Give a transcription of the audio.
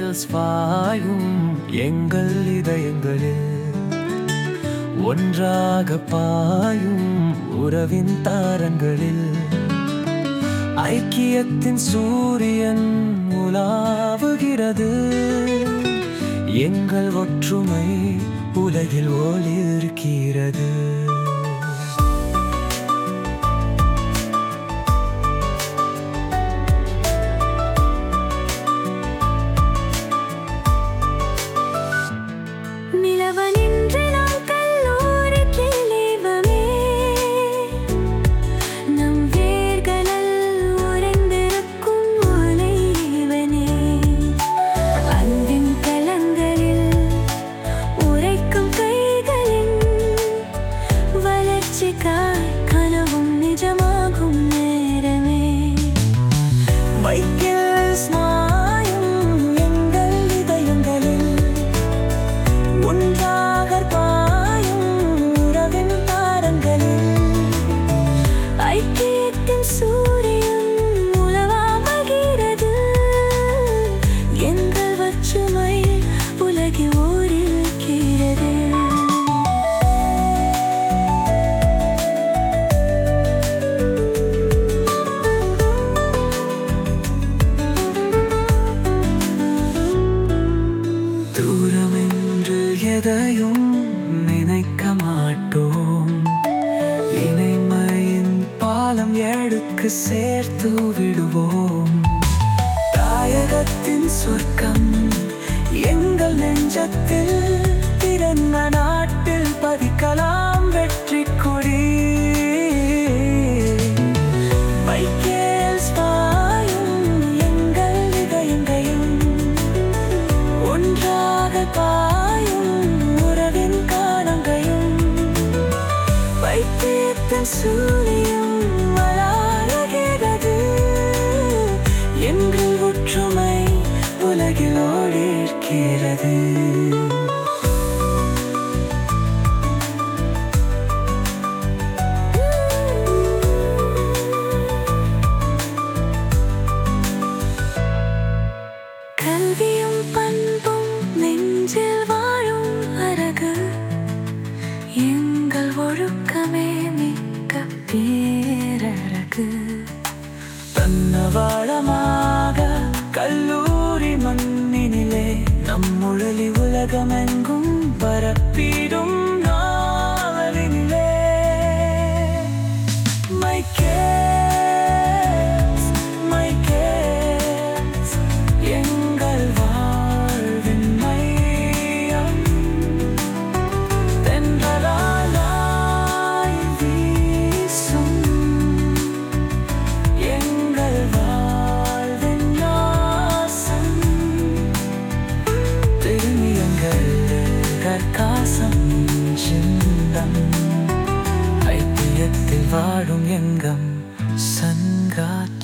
Michael's வாயும் எங்கள் இதயங்களில் ஒன்றாக பாயும் உறவின் தாரங்களில் ஐக்கியத்தின் சூரியன் உலாவுகிறது எங்கள் ஒற்றுமை உலகில் ஒளி இருக்கிறது நிலவனின்று நாம் கல்லூரிக்கு லீவமே நம் வேர்களல் உறைந்திருக்கும் ஓலைவனே அன்பின் கலங்களில் உரைக்கும் கைகளின் வளர்ச்சிக்காய் கனவும் நிஜமாகும் நேரமே மைக்கேல்ஸ் மாயம் எங்கள் இதயங்களில் ஒன்றாக பாயும் உறவின் தாரங்களில் ஐக்கியத்தின் சூரியன் உலவாகிறது எங்கள் வச்சுமை உலகி ஓரிருக்கிறது தூரமென்று எதையும் நினைக்க மாட்டோம் இணைமையின் பாலம் எடுக்கு சேர்த்து விடுவோம் தாயகத்தின் சொர்க்கம் எங்கள் நெஞ்சத்தில் பிறந்த நாட்டில் பதிக்கலாம் வெற்றி கொடி மைக்கேல்ஸ் பாயும் எங்கள் இதயங்கையும் ஒன்றாக பாயும் உறவின் காலங்கையும் வைத்தியத்தின் சூரியம் வளர்கிறது எங்கள் ஒற்றுமை உலகில் ஓடிருக்கிறது கல்வியும் பண்பும் நெஞ்சில் வாழும் அழகு எங்கள் ஒழுக்கமே மிக்க பேரழகு தன்னவாழமாக கல்லூரி மண்ணினிலே நம்முழலி உலகமெங்கும் பரப்பிடும் நாவலினிலே மைக்கேல்ஸ் மைக்கேல்ஸ் எங்கள் வாழ்வின் மையம் தென்றலாய் வீசும் எங்கள் வாழ்வின் நாசம் திரும்பியங்கள் கற்காசம் சிந்தம் ஐக்கியத்தில் வாழும் எங்கம் சங்காத்